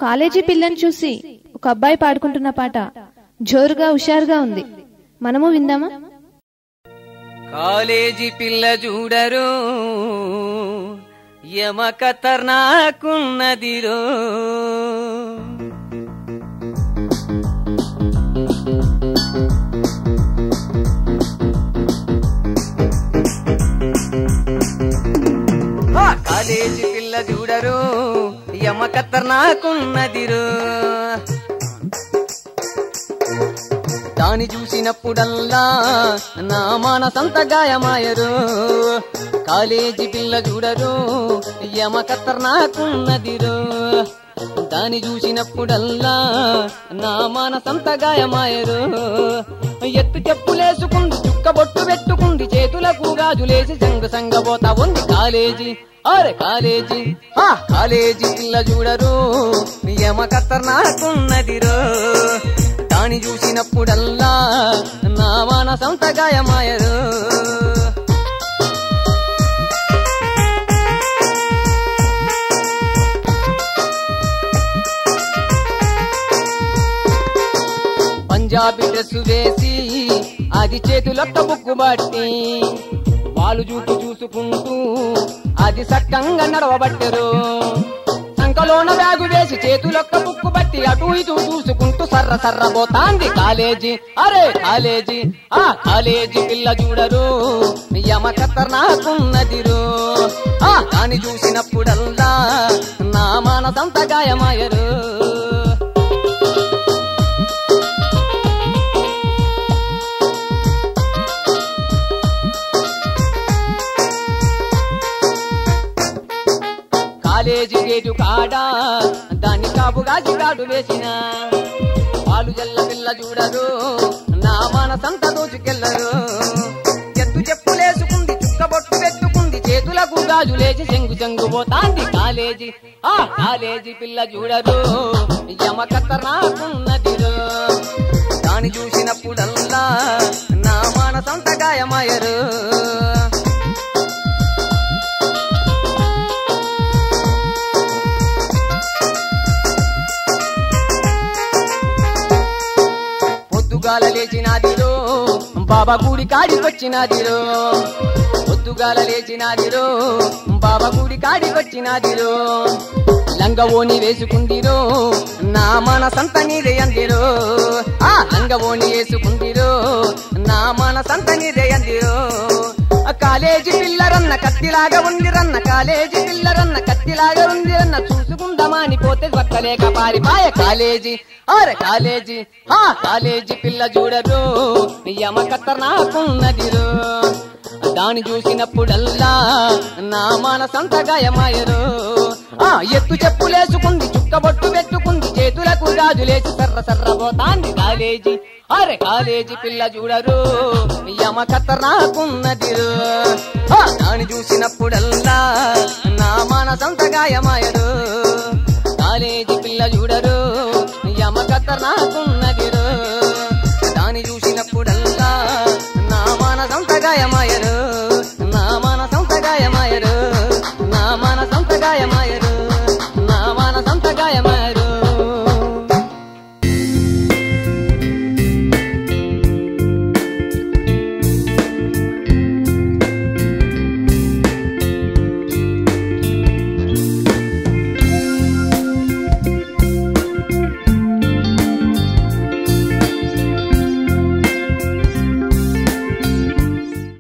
college పిల్లని చూసి ఒక అబ్బాయి పాడుకుంటున్న పాట జోరుగా హుషారుగా ఉంది మనము విందామా కాలేజీ పిల్ల చూడరు యమ ఖతర్నాకున్నదిరో ఆ కాలేజీ పిల్ల చూడరు యమ ఖతర్నాకున్నదిరో దాని చూసినప్పుడల్లా నా మానసంత గాయమాయరు కాలేజీ పిల్ల చూడరు యమ ఖతర్నాకున్నదిరు దాని చూసినప్పుడల్లా నా మానసంత గాయమాయరు ఎత్తు చెప్పులేసుకుంది చుక్కబొట్టు పెట్టుకుంది చేతులకు గాజులేసి సంగ సంగబోతా ఉంది కాలేజీ అరే కాలేజీ ఆ కాలేజీ పిల్ల చూడరు యమ ఖతర్నాకున్నదిరో దాని చూసినప్పుడల్లా నా మానసంత గాయమాయరు పంజాబీ డ్రెస్ వేసి అది చేతులొక్క బుక్కు బట్టి వాళ్ళు చూపు చూసుకుంటూ అది సక్కంగా నడవబట్టరు సంకలోన బ్యాగు వేసి చేతులొక్క బుక్కు బట్టి అటు ఇటు చూసుకుంటూ సర్ర సర్ర పోతాంది కాలేజీ అరే కాలేజీ ఆ కాలేజీ పిల్ల చూడరు యమ ఖతర్నాకున్నదిరు ఆ దాన్ని చూసినప్పుడల్లా నా మానసంత గాయమాయరు కాలేజీ గేటు కాడా దాన్ని కాపుగా చిగాడు వేసిన పాలు జల్ల పిల్ల చూడరు నా మనసంత దోచుకెళ్ళరు ఎత్తు చెప్పులేసుకుంది చుక్కబొట్టు పెట్టుకుంది చేతులకు గాజులేసి చెంగు చెంగు పోతాంది కాలేజీ ఆ కాలేజీ పిల్ల చూడరు యమ కత్తనాకున్నదిరు దాన్ని చూసినప్పుడల్లా నా మనసంత గాయమయ్యరు పొద్దుగాల లేచినాదిరో బాబా గుడి కాడికొచ్చినాదిరో పొద్దుగాల లేచినాదిరో బాబా గుడి కాడికొచ్చినాదిరో లంగవోని వేసుకుందిరో నా మనసంత నీదే అందిరో ఆ లంగవోని వేసుకుందిరో నా మనసంత నీదే అందిరో ఆ కాలేజీ పిల్లరన్న కత్తిలాగా ఉందిరన్న కాలేజీ పిల్లరన్న కత్తిలాగా ఉందిరన్న చూసుకుందామని పోతే పక్కలేక పారిపాయ కాలేజీ ఆరే కాలేజీ ఆ కాలేజీ పిల్ల చూడరు యమ ఖతర్నాకున్నదిరు దాని చూసినప్పుడల్లా నా మనసంత గాయమాయరు ఆ ఎత్తు చెప్పులేసుకుంది చుక్కబొట్టు పెట్టుకుంది చేతులకు గాజులేసి సర్ర సర్ర పోతాంది కాలేజీ అరే కాలేజీ పిల్ల చూడరు యమ ఖతర్నాకున్నదిరు ఆ దాని చూసినప్పుడల్లా నా మనసంత గాయమాయరు కాలేజీ పిల్ల చూడరు యమ ఖతర్నాకున్నదిరు దాని చూసినప్పుడల్లా నా మనసంత గాయమాయరు